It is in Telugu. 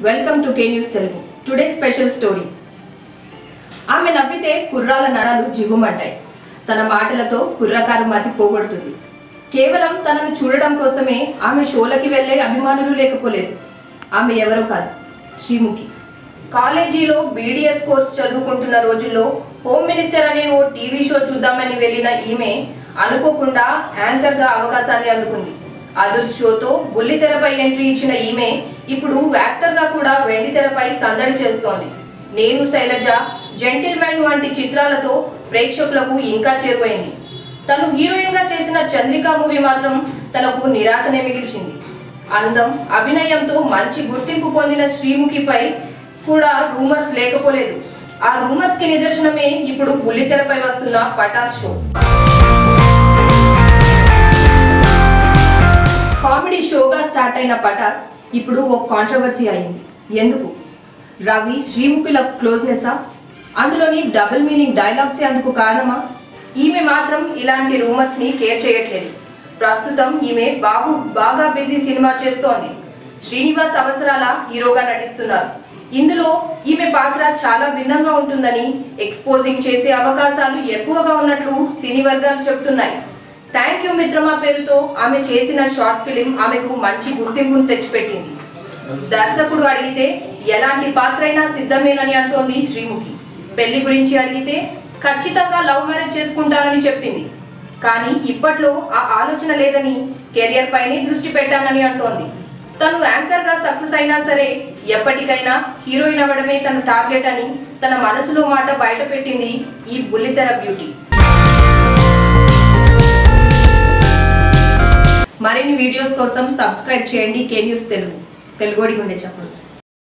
welcome to K news Telugu today special story ఆమె నవ్వితే కుర్రాల నరాలు జివ్వుమంటాయి తన మాటలతో కుర్రకారు మతి పోగొడుతుంది కేవలం తనను చూడడం కోసమే ఆమె షోలకి వెళ్ళే అభిమానులు లేకపోలేదు ఆమె ఎవరో కాదు శ్రీముఖి కాలేజీలో బీడీఎస్ కోర్స్ చదువుకుంటున్న రోజుల్లో హోమ్ మినిస్టర్ అనే ఓ టీవీ షో చూద్దామని వెళ్ళిన ఈమె అనుకోకుండా యాంకర్ గా అవకాశాన్ని అందుకుంది అదుర్స్ షోతో బుల్లి తెరపై ఎంట్రీ ఇచ్చిన ఈమె ఇప్పుడు యాక్టర్ గా కూడా వెండి తెరపై సందడి చేస్తోంది నేను శైలజ జెంటిల్మెన్ వంటి చిత్రాలతో ప్రేక్షకులకు ఇంకా చేరువైంది తను హీరోయిన్ గా చేసిన చంద్రిక మూవీ మాత్రం తనకు నిరాశనే మిగిల్చింది అందం అభినయంతో మంచి గుర్తింపు పొందిన శ్రీముఖిపై కూడా రూమర్స్ లేకపోలేదు ఆ రూమర్స్ కి నిదర్శనమే ఇప్పుడు బుల్లితెరపై వస్తున్న పటాస్ షో కామెడీ షోగా స్టార్ట్ అయిన పటాస్ ఇప్పుడు ఓ కాంట్రవర్సీ అయింది ఎందుకు రవి శ్రీముఖుల క్లోజ్నెస్సా అందులోని డబుల్ మీనింగ్ డైలాగ్సే అందుకు కారణమా ఈమె మాత్రం ఇలాంటి రూమర్స్ ని కేర్ చేయట్లేదు ప్రస్తుతం ఈమె బాబు బాగా బిజీ సినిమా చేస్తోంది శ్రీనివాస్ అవసరాల హీరోగా నటిస్తున్నారు ఇందులో ఈమె పాత్ర చాలా భిన్నంగా ఉంటుందని ఎక్స్పోజింగ్ చేసే అవకాశాలు ఎక్కువగా ఉన్నట్లు సినీ వర్గాలు చెబుతున్నాయి థ్యాంక్ యూ మిత్రమా పేరుతో ఆమె చేసిన షార్ట్ ఫిలిం ఆమెకు మంచి గుర్తింపును తెచ్చిపెట్టింది దర్శకుడు అడిగితే ఎలాంటి పాత్రైనా సిద్ధమేనని అంటోంది శ్రీముఖి పెళ్లి గురించి అడిగితే ఖచ్చితంగా లవ్ మ్యారేజ్ చేసుకుంటానని చెప్పింది కానీ ఇప్పట్లో ఆ ఆలోచన లేదని కెరియర్ పైనే దృష్టి పెట్టానని అంటోంది తను యాంకర్ గా సక్సెస్ అయినా సరే ఎప్పటికైనా హీరోయిన్ అవ్వడమే తన టార్గెట్ అని తన మనసులో మాట బయట పెట్టింది ఈ బుల్లితెర బ్యూటీ మరిన్ని వీడియోస్ కోసం సబ్స్క్రైబ్ చేయండి కే న్యూస్ తెలుగు తెలుగోడి గుండె చప్పుడు